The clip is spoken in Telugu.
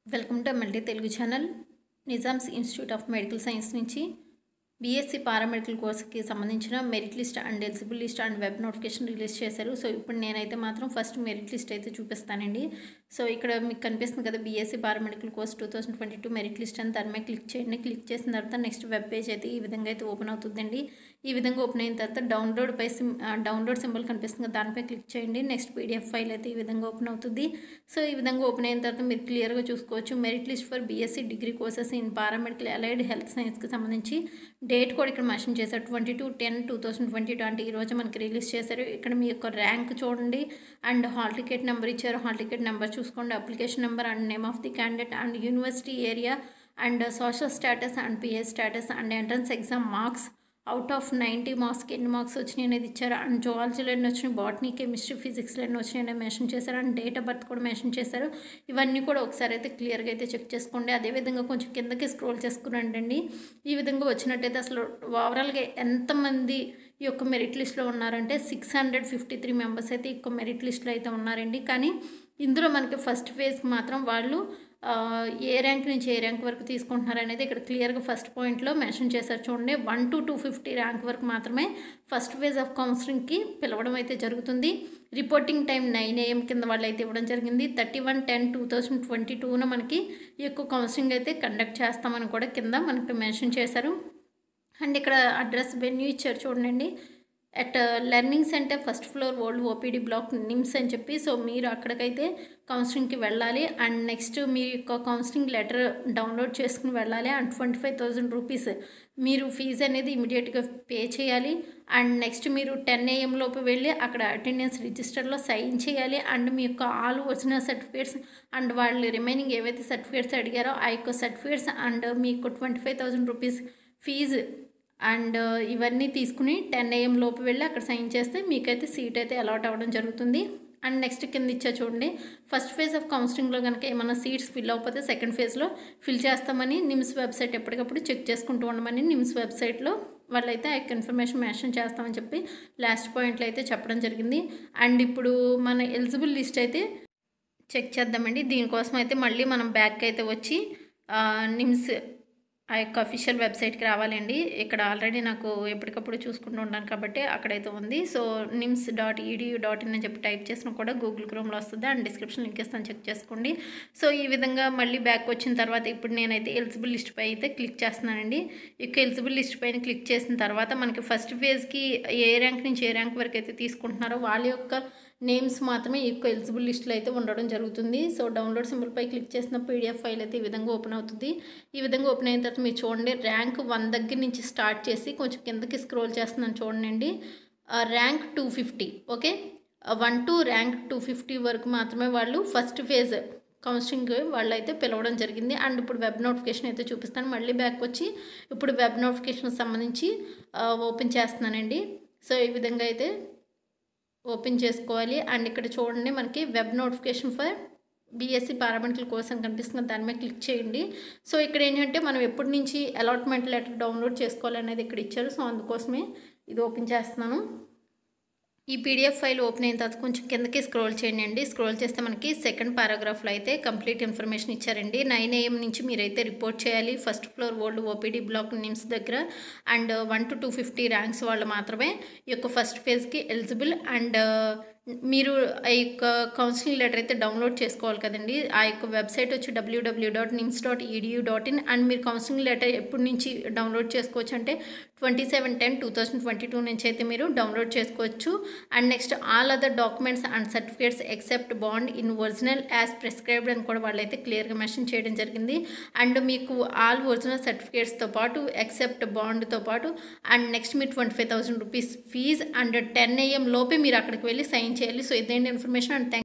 welcome to multi Telugu channel Nizam's institute of medical science నుంచి బీఎస్సీ పారామెడికల్ కోర్స్కి సంబంధించిన merit list and eligible list and web notification release చేశారు సో ఇప్పుడు నేనైతే మాత్రం ఫస్ట్ మెరిట్ లిస్ట్ అయితే చూపిస్తానండి సో ఇక్కడ మీకు కనిపిస్తుంది కదా BSc paramedical course two thousand twenty two merit list అని దాని మీద క్లిక్ చేయండి క్లిక్ చేసిన తర్వాత నెక్స్ట్ వెబ్ పేజ్ అయితే ఈ విధంగా అయితే ఓపెన్ అవుతుందండి ఈ విధంగా ఓపెన్ అయిన తర్వాత డౌన్లోడ్ పై సిమ్ డౌన్లోడ్ సింబల్ కనిపిస్తుంది కదా దానిపై క్లిక్ చేయండి నెక్స్ట్ పీడిఎఫ్ ఫైల్ అయితే ఈ విధంగా ఓపెన్ అవుతుంది సో ఈ విధంగా ఓపెన్ అయిన తర్వాత మీరు క్లియర్గా చూసుకోవచ్చు merit list for BSc degree courses in paramedical allied health సైన్స్కి సంబంధించి డేట్ కూడా ఇక్కడ మెన్షన్ చేశారు twenty two ten two thousand twenty two అంటే ఈరోజు మనకి రిలీజ్ చేశారు ఇక్కడ మీ యొక్క ర్యాంక్ చూడండి అండ్ హాల్ టికెట్ నెంబర్ ఇచ్చారు హాల్ టికెట్ నెంబర్ చూసుకోండి application number and name of the candidate and university area and social status and PS status and entrance exam marks out of ninety మార్క్స్కి ఎన్ని మార్క్స్ వచ్చినాయి అనేది ఇచ్చారు అండ్ జువాలజీలో ఎన్ని వచ్చినాయి బాటనీ కెమిస్ట్రీ ఫిజిక్స్లో ఎన్ని వచ్చినాయి అనేది మెన్షన్ చేశారు అండ్ డేట్ ఆఫ్ బర్త్ కూడా మెన్షన్ చేశారు ఇవన్నీ కూడా ఒకసారి అయితే క్లియర్గా అయితే చెక్ చేసుకోండి అదేవిధంగా కొంచెం కిందకి స్క్రోల్ చేసుకురండి ఈ విధంగా వచ్చినట్టయితే అసలు ఓవరాల్గా ఎంతమంది ఈ యొక్క మెరిట్ లిస్ట్లో ఉన్నారంటే six hundred fifty three members అయితే ఈ యొక్క మెరిట్ లిస్ట్లో అయితే ఉన్నారండి కానీ ఇందులో మనకి ఫస్ట్ ఫేజ్కి మాత్రం వాళ్ళు ఏ ర్యాంక్ నుంచి ఏ ర్యాంక్ వరకు తీసుకుంటున్నారు అనేది ఇక్కడ క్లియర్గా ఫస్ట్ పాయింట్లో మెన్షన్ చేశారు చూడండి one to two fifty rank వరకు మాత్రమే ఫస్ట్ ఫేజ్ ఆఫ్ కౌన్సిలింగ్కి పిలవడం అయితే జరుగుతుంది రిపోర్టింగ్ టైం నైన్ ఏఎం కింద వాళ్ళు అయితే ఇవ్వడం జరిగింది thirty one ten two thousand twenty టూన మనకి ఈ యొక్క కౌన్సిలింగ్ అయితే కండక్ట్ చేస్తామని కూడా కింద మనకి మెన్షన్ చేశారు అండ్ ఇక్కడ అడ్రస్ వెన్యూ ఇచ్చారు చూడండి at learning centre first floor old OPD block NIMS అని చెప్పి సో మీరు అక్కడికైతే కౌన్సిలింగ్కి వెళ్ళాలి అండ్ నెక్స్ట్ మీ యొక్క కౌన్సిలింగ్ లెటర్ డౌన్లోడ్ చేసుకుని వెళ్ళాలి and twenty five thousand rupees మీరు ఫీజు అనేది ఇమీడియట్గా పే చేయాలి అండ్ నెక్స్ట్ మీరు టెన్ ఏఎం లోపు వెళ్ళి అక్కడ అటెండెన్స్ రిజిస్టర్లో సైన్ చేయాలి అండ్ మీ యొక్క ఆల్ ఒరిజినల్ సర్టిఫికేట్స్ అండ్ వాళ్ళు రిమైనింగ్ ఏవైతే సర్టిఫికేట్స్ అడిగారో ఆ యొక్క సర్టిఫికేట్స్ అండ్ మీకు twenty five thousand rupees fee and ఇవన్నీ తీసుకుని టెన్ ఏఎం లోపు వెళ్ళి అక్కడ సైన్ చేస్తే మీకైతే సీట్ అయితే అలాట్ అవ్వడం జరుగుతుంది అండ్ నెక్స్ట్ కింద ఇచ్చా చూడండి ఫస్ట్ ఫేజ్ ఆఫ్ కౌన్సిలింగ్లో కనుక ఏమైనా సీట్స్ ఫిల్ అవ్వకపోతే సెకండ్ ఫేజ్లో ఫిల్ చేస్తామని నిమ్స్ వెబ్సైట్ ఎప్పటికప్పుడు చెక్ చేసుకుంటూ ఉండమని నిమ్స్ వెబ్సైట్లో వాళ్ళైతే ఆ యొక్క ఇన్ఫర్మేషన్ మెన్షన్ చేస్తామని చెప్పి లాస్ట్ పాయింట్లో అయితే చెప్పడం జరిగింది అండ్ ఇప్పుడు మన ఎలిజిబుల్ లిస్ట్ అయితే చెక్ చేద్దామండి దీనికోసం అయితే మళ్ళీ మనం బ్యాక్ అయితే వచ్చి నిమ్స్ ఆ యొక్క అఫీషియల్ వెబ్సైట్కి రావాలండి ఇక్కడ ఆల్రెడీ నాకు ఎప్పటికప్పుడు చూసుకుంటూ ఉంటాను కాబట్టి అక్కడైతే ఉంది so NIMS dot EDU dot in అని చెప్పి టైప్ చేసినా కూడా గూగుల్ క్రోమ్లో వస్తుంది అండ్ డిస్క్రిప్షన్ లింక్ ఇస్తాను చెక్ చేసుకోండి సో ఈ విధంగా మళ్ళీ బ్యాక్ వచ్చిన తర్వాత ఇప్పుడు నేనైతే ఎలిజిబుల్ లిస్ట్ పై అయితే క్లిక్ చేస్తున్నానండి ఇక ఎలిజిబుల్ లిస్ట్ పైన క్లిక్ చేసిన తర్వాత మనకి ఫస్ట్ ఫేజ్కి ఏ ర్యాంక్ నుంచి ఏ ర్యాంక్ వరకు అయితే తీసుకుంటున్నారో వాళ్ళ యొక్క నేమ్స్ మాత్రమే ఈ యొక్క ఎలిజిబుల్ లిస్ట్లో అయితే ఉండడం జరుగుతుంది సో డౌన్లోడ్ సింబల్పై క్లిక్ చేసిన పీడిఎఫ్ ఫైల్ అయితే ఈ విధంగా ఓపెన్ అవుతుంది ఈ విధంగా ఓపెన్ అయిన తర్వాత మీరు చూడండి ర్యాంక్ వన్ దగ్గర నుంచి స్టార్ట్ చేసి కొంచెం కిందకి స్క్రోల్ చేస్తున్నాను చూడండి rank two fifty okay one to rank two fifty వరకు మాత్రమే వాళ్ళు ఫస్ట్ ఫేజ్ కౌన్సిలింగ్ వాళ్ళు అయితే పిలవడం జరిగింది అండ్ ఇప్పుడు వెబ్ నోటిఫికేషన్ అయితే చూపిస్తాను మళ్ళీ బ్యాక్ వచ్చి ఇప్పుడు వెబ్ నోటిఫికేషన్ సంబంధించి ఓపెన్ చేస్తున్నానండి సో ఈ విధంగా అయితే ఓపెన్ చేసుకోవాలి అండ్ ఇక్కడ చూడండి మనకి web notification for BSc paramedical course అని కనిపిస్తుంది దాని మీద క్లిక్ చేయండి సో ఇక్కడ ఏంటంటే మనం ఎప్పటి నుంచి అలాట్మెంట్ లెటర్ డౌన్లోడ్ చేసుకోవాలనేది ఇక్కడ ఇచ్చారు సో అందుకోసమే ఇది ఓపెన్ చేస్తున్నాను ఈ పీడిఎఫ్ ఫైల్ ఓపెన్ అయిన తర్వాత కొంచెం కిందకి స్క్రోల్ చేయండి స్క్రోల్ చేస్తే మనకి సెకండ్ పారాగ్రాఫ్లో అయితే కంప్లీట్ ఇన్ఫర్మేషన్ ఇచ్చారండి నైన్ ఏఎం నుంచి మీరైతే రిపోర్ట్ చేయాలి first floor old OPD block NIMS దగ్గర and one to two fifty ranks వాళ్ళు మాత్రమే ఈ యొక్క ఫస్ట్ ఫేజ్కి ఎలిజిబుల్ అండ్ మీరు ఆ యొక్క కౌన్సిలింగ్ లెటర్ అయితే డౌన్లోడ్ చేసుకోవాలి కదండి ఆ యొక్క వెబ్సైట్ వచ్చి WWW dot NIMS dot EDU dot in and మీరు కౌన్సిలింగ్ లెటర్ ఎప్పటి నుంచి డౌన్లోడ్ చేసుకోవచ్చు అంటే twenty seven ten two thousand twenty two నుంచి అయితే మీరు డౌన్లోడ్ చేసుకోవచ్చు and next all other documents and certificates except bond in original as prescribed అని కూడా వాళ్ళైతే క్లియర్గా మెన్షన్ చేయడం జరిగింది అండ్ మీకు ఆల్ ఒరిజినల్ సర్టిఫికేట్స్తో పాటు ఎక్సెప్ట్ బాండ్తో పాటు అండ్ నెక్స్ట్ మీరు twenty five thousand rupees fee and ten AM లోపే మీరు అక్కడికి వెళ్ళి సైన్ చేయాలి సో ఇదేంటి ఇన్ఫర్మేషన్ అండ్ థ్యాంక్